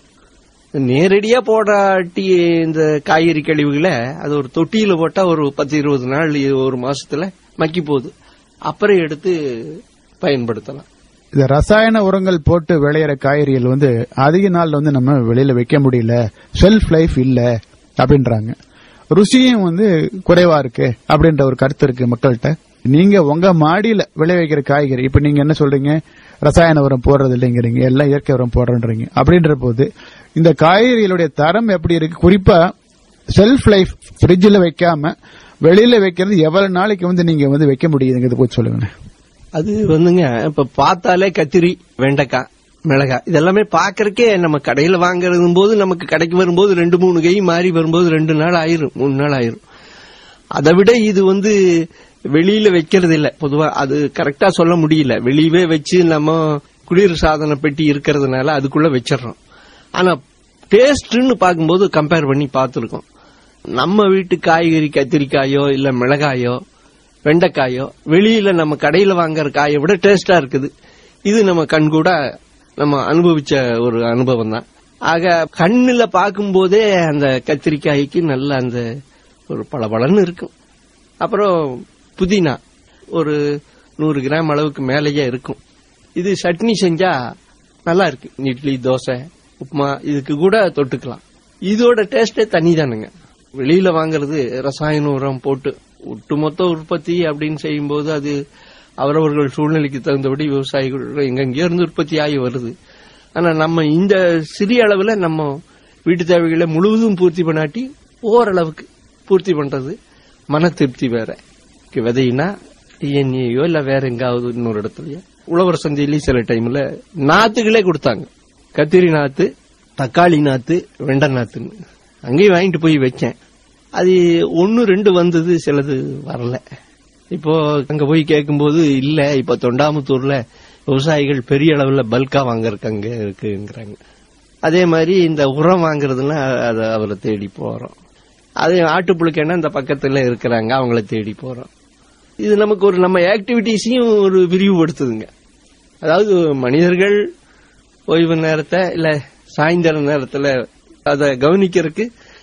நேரடியா போடாட்டி இந்த காய்கறி கழிவுகளை அது ஒரு தொட்டியில போட்டா ஒரு பத்து இருபது நாள் ஒரு மாசத்துல மக்கி போகுது அப்புறம் எடுத்து பயன்படுத்தலாம் இந்த ரசாயன உரங்கள் போட்டு விளையிற காய்கறிகள் வந்து அதிக நாள் வந்து நம்ம வெளியில வைக்க முடியல ஷெல்ஃப் லைஃப் இல்ல அப்படின்றாங்க ருசியும் வந்து குறைவா இருக்கு அப்படின்ற ஒரு கருத்து இருக்கு மக்கள்கிட்ட நீங்க உங்க மாடியில விளைவிக்கிற காய்கறி இப்ப நீங்க என்ன சொல்றீங்க ரசாயன உரம் போடுறது இல்லைங்கிறீங்க எல்லாம் இயற்கை உரம் போடுறன்றீங்க அப்படின்ற போது இந்த காய்கறிகளுடைய தரம் எப்படி இருக்கு குறிப்பா செல்ஃப் லைஃப் ஃப்ரிட்ஜில் வைக்காம வெளியில வைக்கிறது எவ்வளவு நாளைக்கு வந்து நீங்க வந்து வைக்க முடியுதுங்கிறது போய் சொல்லுங்க அது வந்துங்க இப்ப பார்த்தாலே கத்திரி வெண்டைக்காய் மிளகாய் இதெல்லாமே பாக்கறக்கே நம்ம கடையில வாங்குறது போது நமக்கு கடைக்கு வரும்போது ரெண்டு மூணு கை மாறி வரும்போது ரெண்டு நாள் ஆயிரும் மூணு நாள் ஆயிரும் அதை விட இது வந்து வெளியில வைக்கிறது இல்ல பொதுவா அது கரெக்டா சொல்ல முடியல வெளியவே வச்சு நம்ம குளிர் சாதன பெட்டி இருக்கிறதுனால அதுக்குள்ள வச்சிடறோம் ஆனா டேஸ்ட்னு பார்க்கும்போது கம்பேர் பண்ணி பார்த்துருக்கோம் நம்ம வீட்டு காய்கறி கத்திரிக்காயோ இல்ல மிளகாயோ வெண்டைக்காயோ வெளியில நம்ம கடையில வாங்குற காயை விட டேஸ்டா இருக்குது இது நம்ம கண் கூட நம்ம அனுபவிச்ச ஒரு அனுபவம் தான் ஆக கண்ணுல பார்க்கும்போதே அந்த கத்திரிக்காய்க்கு நல்ல அந்த ஒரு பளபளன்னு இருக்கும் அப்புறம் புதினா ஒரு நூறு கிராம் அளவுக்கு மேலேயே இருக்கும் இது சட்னி செஞ்சா நல்லா இருக்கு இட்லி தோசை உப்புமா இதுக்கு கூட தொட்டுக்கலாம் இதோட டேஸ்டே தனி தானுங்க வெளியில வாங்குறது ரசாயன உரம் போட்டு ஒட்டுமொத்த உற்பத்தி அப்படின்னு செய்யும்போது அது அவரவர்கள் சூழ்நிலைக்கு தகுந்தபடி விவசாயிகள் எங்கெங்கேயோ இருந்து உற்பத்தி ஆகி வருது ஆனா நம்ம இந்த சிறிய அளவுல நம்ம வீட்டு தேவைகளை முழுவதும் பூர்த்தி பண்ணாட்டி ஓரளவுக்கு பூர்த்தி பண்றது மன திருப்தி வேற விதையினா டிஎன்ஏயோ இல்ல வேற எங்காவது இன்னொரு இடத்துலயோ உழவர் சந்தையிலயும் சில டைம்ல நாத்துகளே கொடுத்தாங்க கத்திரி நாத்து தக்காளி நாத்து வெண்டை நாத்துன்னு அங்கேயும் வாங்கிட்டு போய் வச்சேன் அது ஒன்னு ரெண்டு வந்தது சிலது வரல இப்போ அங்க போய் கேட்கும்போது இல்ல இப்ப தொண்டாமுத்தூர்ல விவசாயிகள் பெரிய அளவுல பல்கா வாங்கறதுக்கு அங்க இருக்குங்கிறாங்க அதே மாதிரி இந்த உரம் வாங்குறதுன்னா அதை அவரை தேடி போறோம் அது ஆட்டுப்புழுக்கன்னா இந்த பக்கத்துல இருக்கிறாங்க அவங்கள தேடி போறோம் இது நமக்கு ஒரு நம்ம ஆக்டிவிட்டிஸையும் ஒரு விரிவுபடுத்துதுங்க அதாவது மனிதர்கள் ஓய்வு நேரத்தை இல்ல சாயந்தர நேரத்துல அதை கவனிக்கிறதுக்கு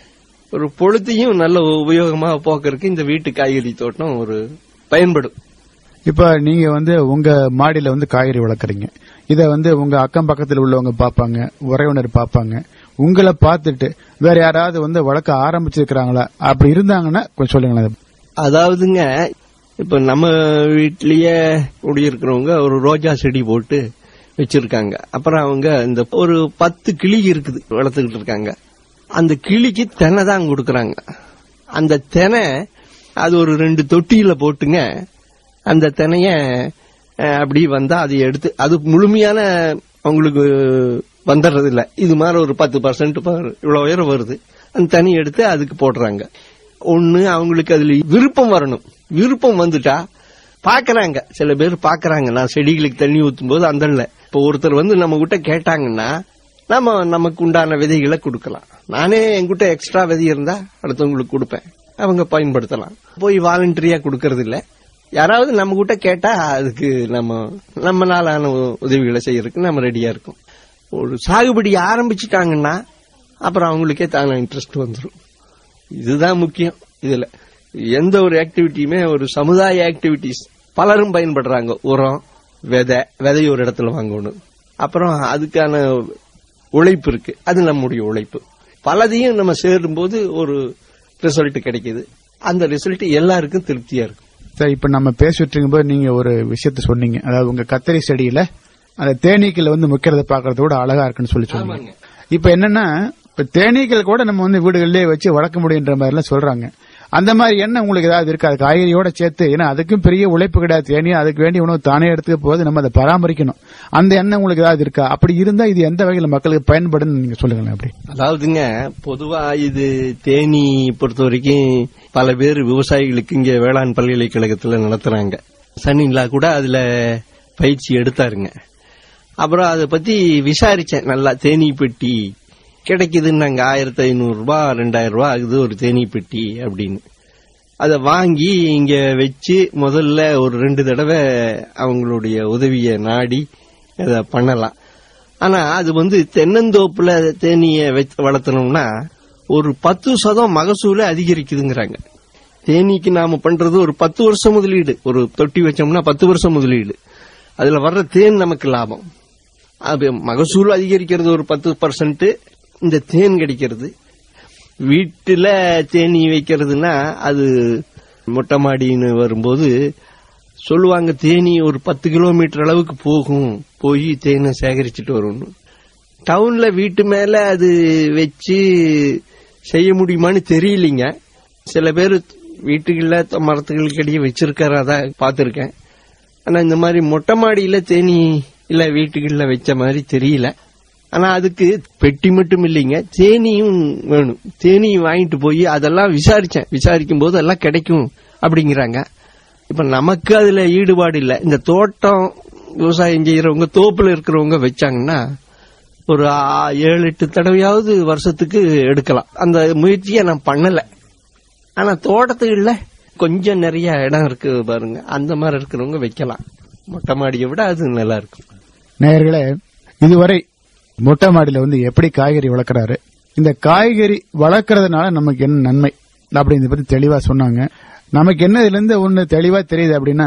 ஒரு பொழுத்தையும் நல்ல உபயோகமா போக்குறதுக்கு இந்த வீட்டு காய்கறி தோட்டம் ஒரு பயன்படும் இப்ப நீங்க வந்து உங்க மாடியில வந்து காய்கறி வளர்க்குறீங்க இத வந்து உங்க அக்கம் பக்கத்தில் உள்ளவங்க பாப்பாங்க உறவினர் பாப்பாங்க உங்களை பார்த்துட்டு வேற யாராவது வந்து வளர்க்க ஆரம்பிச்சிருக்கிறாங்களா அப்படி இருந்தாங்கன்னா கொஞ்சம் சொல்லுங்களேன் அதாவதுங்க இப்ப நம்ம வீட்லயே குடியிருக்கிறவங்க ஒரு ரோஜா செடி போட்டு வச்சிருக்காங்க அப்புறம் அவங்க இந்த ஒரு பத்து கிளி இருக்குது வளர்த்துக்கிட்டு இருக்காங்க அந்த கிளிக்கு தெனை தான் கொடுக்கறாங்க அந்த தெனை அது ஒரு ரெண்டு தொட்டியில போட்டுங்க அந்த தினைய அஹ், அப்படி வந்தா அதை எடுத்து அது முழுமையான அவங்களுக்கு வந்துடுறது இல்ல இது மாதிரி ஒரு பத்து பர்சன்ட் இவ்வளவு உயரம் வருது அந்த தனி எடுத்து அதுக்கு போடுறாங்க ஒண்ணு அவங்களுக்கு அதுல விருப்பம் வரணும் விருப்பம் வந்துட்டா பாக்குறாங்க சில பேர் பாக்குறாங்க நான் செடிகளுக்கு தண்ணி ஊத்தும் போது அந்த இல்ல இப்ப ஒருத்தர் வந்து நம்ம கிட்ட கேட்டாங்கன்னா நம்ம நமக்கு உண்டான விதைகளை கொடுக்கலாம் நானே என்கிட்ட எக்ஸ்ட்ரா விதை இருந்தா அடுத்தவங்களுக்கு கொடுப்பேன் அவங்க பயன்படுத்தலாம் போய் வாலண்டரியா கொடுக்கறது இல்ல யாராவது நம்ம கிட்ட கேட்டா அதுக்கு நம்ம நம்ம நாளான உதவிகளை செய்யறதுக்கு நம்ம ரெடியா இருக்கோம் ஒரு சாகுபடி ஆரம்பிச்சுட்டாங்கன்னா அப்புறம் அவங்களுக்கே தான இன்ட்ரெஸ்ட் வந்துடும் இதுதான் முக்கியம் இதுல எந்த ஒரு ஆக்டிவிட்டியுமே ஒரு சமுதாய ஆக்டிவிட்டிஸ் பலரும் பயன்படுறாங்க உரம் விதை விதை ஒரு இடத்துல வாங்கணும் அப்புறம் அதுக்கான உழைப்பு இருக்கு அது நம்முடைய உழைப்பு பலதையும் நம்ம சேரும்போது ஒரு ரிசல்ட் கிடைக்குது அந்த ரிசல்ட் எல்லாருக்கும் திருப்தியா இருக்கும் சார் இப்ப நம்ம பேசிட்டு இருக்கும்போது நீங்க ஒரு விஷயத்த சொன்னீங்க அதாவது உங்க கத்தரி செடியில அந்த தேனீக்கள் வந்து முக்கிறத பாக்குறத விட அழகா இருக்குன்னு சொல்லி சொன்னீங்க ஆமாங்க. இப்ப என்னன்னா இப்ப தேனீக்கள் கூட நம்ம வந்து வீடுகளிலேயே வச்சு வளர்க்க முடியுன்ற மாதிரி எல்லாம் சொல்றாங்க அந்த மாதிரி எண்ணம் உங்களுக்கு ஏதாவது இருக்கா அது காய்கறியோட சேர்த்து ஏன்னா அதுக்கும் பெரிய உழைப்பு கிடையாது தேனி அதுக்கு வேண்டிய உணவு தானே எடுத்துக்க போது நம்ம அதை பராமரிக்கணும் அந்த எண்ணம் உங்களுக்கு ஏதாவது இருக்கா அப்படி இருந்தா இது எந்த வகையில் மக்களுக்கு பயன்படுன்னு நீங்க சொல்லுங்களேன் அப்படி அதாவதுங்க பொதுவா இது தேனி பொறுத்த வரைக்கும் பல பேர் விவசாயிகளுக்கு இங்க வேளாண் பல்கலைக்கழகத்துல நடத்துறாங்க சன்னிலா கூட அதுல பயிற்சி எடுத்தாருங்க அப்புறம் அதை பத்தி விசாரிச்சேன் நல்லா தேனி பெட்டி கிடைக்குதுன்னாங்க ஆயிரத்தி ஐநூறு ரூபாய் ரெண்டாயிரம் ரூபாய் ஆகுது ஒரு தேனி பெட்டி அப்படின்னு அதை வாங்கி இங்க வச்சு முதல்ல ஒரு ரெண்டு தடவை அவங்களுடைய உதவியை நாடி அதை பண்ணலாம் ஆனா அது வந்து தென்னந்தோப்புல தேனீய வச்சு வளர்த்தணும்னா ஒரு பத்து சதம் மகசூல அதிகரிக்குதுங்கிறாங்க தேனீக்கு நாம பண்றது ஒரு பத்து வருஷம் முதலீடு ஒரு தொட்டி வச்சோம்னா பத்து வருஷம் முதலீடு அதுல வர்ற தேன் நமக்கு லாபம் அது மகசூல் அதிகரிக்கிறது ஒரு பத்து பர்சன்ட் இந்த தேன் கிடைக்கிறது வீட்டுல தேனி வைக்கிறதுனா அது மொட்டை மாடின்னு வரும்போது சொல்லுவாங்க தேனி ஒரு பத்து கிலோமீட்டர் அளவுக்கு போகும் போய் தேனை சேகரிச்சுட்டு வரும்னு டவுன்ல வீட்டு மேல அது வச்சு செய்ய முடியுமான்னு தெரியலீங்க சில பேர் வீட்டுகள்ல மரத்துகளுக்கு இடையே வச்சிருக்கிறதா பார்த்திருக்கேன் ஆனா இந்த மாதிரி மொட்டை மாடியில தேனி இல்ல வீட்டுகள்ல வச்ச மாதிரி தெரியல ஆனா அதுக்கு பெட்டி மட்டும் இல்லைங்க தேனியும் வேணும் தேனி வாங்கிட்டு போய் அதெல்லாம் விசாரிச்சேன் விசாரிக்கும் போது எல்லாம் கிடைக்கும் அப்படிங்கிறாங்க இப்ப நமக்கு அதுல ஈடுபாடு இல்ல இந்த தோட்டம் விவசாயம் செய்யறவங்க தோப்புல இருக்கிறவங்க வச்சாங்கன்னா ஒரு ஆ- ஏழு எட்டு தடவையாவது வருஷத்துக்கு எடுக்கலாம் அந்த முயற்சியை நான் பண்ணல ஆனா தோட்டத்துக்குள்ள கொஞ்சம் நிறைய இடம் இருக்கு பாருங்க அந்த மாதிரி இருக்கிறவங்க வைக்கலாம் மொட்டை மாடியை விட அது நல்லா இருக்கும் நேயர்களே இதுவரை மொட்டை மாடியில வந்து எப்படி காய்கறி வளர்க்கறாரு இந்த காய்கறி வளர்க்கறதுனால நமக்கு என்ன நன்மை அப்படின்றத பத்தி தெளிவா சொன்னாங்க நமக்கு என்ன இதுல இருந்து ஒண்ணு தெளிவா தெரியுது அப்படின்னா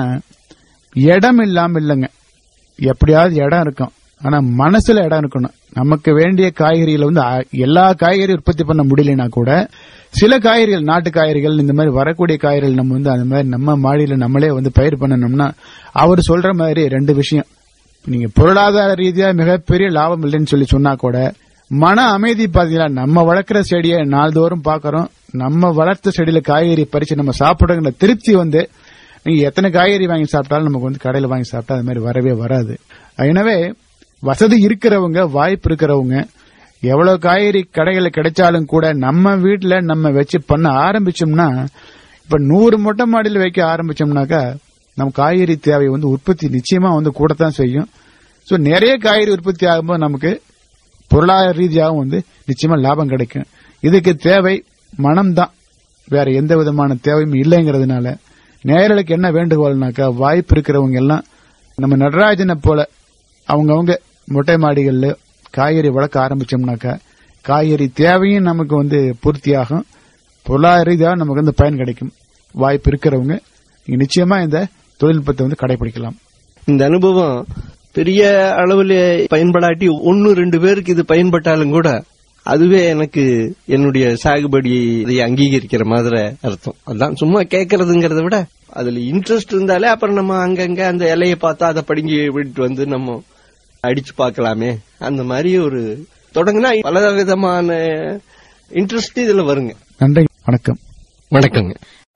இடம் இல்லாம இல்லைங்க எப்படியாவது இடம் இருக்கும் ஆனா மனசுல இடம் இருக்கணும் நமக்கு வேண்டிய காய்கறிகளை வந்து அ- எல்லா காய்கறி உற்பத்தி பண்ண முடியலனா கூட சில காய்கறிகள் நாட்டு காய்கறிகள் இந்த மாதிரி வரக்கூடிய காய்கறிகள் நம்ம வந்து அந்த மாதிரி நம்ம மாடியில நம்மளே வந்து பயிர் பண்ணணும்னா அவர் சொல்ற மாதிரி ரெண்டு விஷயம் நீங்க பொருளாதார ரீதியா மிகப்பெரிய லாபம் இல்லைன்னு சொல்லி சொன்னா கூட மன அமைதி பாத்தீங்களா நம்ம வளர்க்குற செடியை நாள்தோறும் பாக்குறோம் நம்ம வளர்த்த செடியில காய்கறி பறிச்சு நம்ம சாப்பிடுற திருப்தி வந்து நீங்க எத்தனை காய்கறி வாங்கி சாப்பிட்டாலும் நமக்கு வந்து கடையில வாங்கி சாப்பிட்டா அது மாதிரி வரவே வராது எனவே வசதி இருக்கிறவங்க வாய்ப்பு இருக்கிறவங்க எவ்வளவு காய்கறி கடைகளில் கிடைச்சாலும் கூட நம்ம வீட்டுல நம்ம வச்சு பண்ண ஆரம்பிச்சோம்னா இப்ப நூறு மொட்டை மாடியில் வைக்க ஆரம்பிச்சோம்னாக்கா நம்ம காய்கறி தேவை வந்து உற்பத்தி நிச்சயமா வந்து கூடத்தான் செய்யும் சோ நிறைய காய்கறி உற்பத்தி ஆகும்போது நமக்கு பொருளாதார ரீதியாகவும் வந்து நிச்சயமா லாபம் கிடைக்கும் இதுக்கு தேவை மனம்தான் வேற எந்த விதமான தேவையும் இல்லைங்கிறதுனால நேயர்களுக்கு என்ன வேண்டுகோள்னாக்கா வாய்ப்பு இருக்கிறவங்க எல்லாம் நம்ம நடராஜனை போல அவங்கவங்க மொட்டை மாடிகள்ல காய்கறி வளர்க்க ஆரம்பிச்சோம்னாக்கா காய்கறி தேவையும் நமக்கு வந்து பூர்த்தியாகும் பொருளாதார ரீதியாக நமக்கு வந்து பயன் கிடைக்கும் வாய்ப்பு இருக்கிறவங்க நீங்க நிச்சயமா இந்த தொழில்நுட்பத்தை வந்து கடைபிடிக்கலாம் இந்த அனுபவம் பெரிய அளவுல பயன்படாட்டி ஒன்னு ரெண்டு பேருக்கு இது பயன்பட்டாலும் கூட அதுவே எனக்கு என்னுடைய சாகுபடி இதை அங்கீகரிக்கிற மாதிரி அர்த்தம் அதான் சும்மா கேட்கறதுங்கிறத விட அதுல இன்ட்ரெஸ்ட் இருந்தாலே அப்புறம் நம்ம அங்கங்க அந்த இலையை பார்த்தா அதை படிங்கி விட்டு வந்து நம்ம அடிச்சு பார்க்கலாமே அந்த மாதிரி ஒரு தொடங்கினா பல விதமான இன்ட்ரெஸ்ட் இதுல வருங்க நன்றி வணக்கம் வணக்கங்க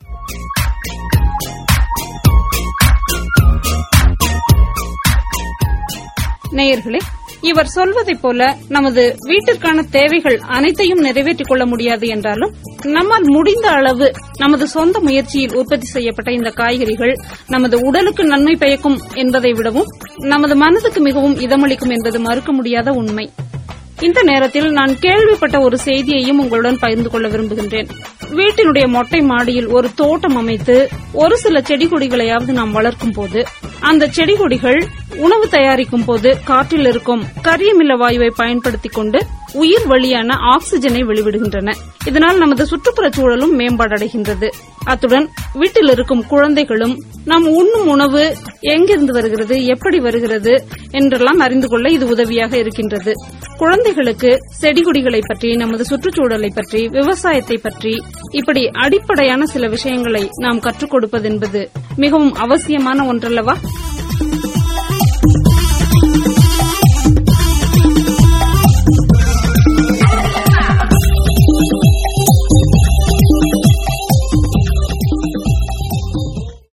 நேயர்களே இவர் சொல்வதைப் போல நமது வீட்டிற்கான தேவைகள் அனைத்தையும் நிறைவேற்றிக் கொள்ள முடியாது என்றாலும் நம்மால் முடிந்த அளவு நமது சொந்த முயற்சியில் உற்பத்தி செய்யப்பட்ட இந்த காய்கறிகள் நமது உடலுக்கு நன்மை பயக்கும் என்பதை விடவும் நமது மனதுக்கு மிகவும் இதமளிக்கும் என்பது மறுக்க முடியாத உண்மை இந்த நேரத்தில் நான் கேள்விப்பட்ட ஒரு செய்தியையும் உங்களுடன் பகிர்ந்து கொள்ள விரும்புகின்றேன் வீட்டினுடைய மொட்டை மாடியில் ஒரு தோட்டம் அமைத்து ஒரு சில செடி கொடிகளையாவது நாம் வளர்க்கும் போது அந்த செடி கொடிகள் உணவு தயாரிக்கும் போது காற்றில் இருக்கும் கரியமில்ல வாயுவை பயன்படுத்திக் கொண்டு உயிர் வழியான ஆக்சிஜனை வெளிவிடுகின்றன இதனால் நமது சுற்றுப்புறச் சூழலும் மேம்பாடடைகின்றது அத்துடன் வீட்டில் இருக்கும் குழந்தைகளும் நாம் உண்ணும் உணவு எங்கிருந்து வருகிறது எப்படி வருகிறது என்றெல்லாம் அறிந்து கொள்ள இது உதவியாக இருக்கின்றது குழந்தைகளுக்கு செடிகொடிகளை பற்றி நமது சுற்றுச்சூழலை பற்றி விவசாயத்தை பற்றி இப்படி அடிப்படையான சில விஷயங்களை நாம் கற்றுக் கொடுப்பதென்பது மிகவும் அவசியமான ஒன்றல்லவா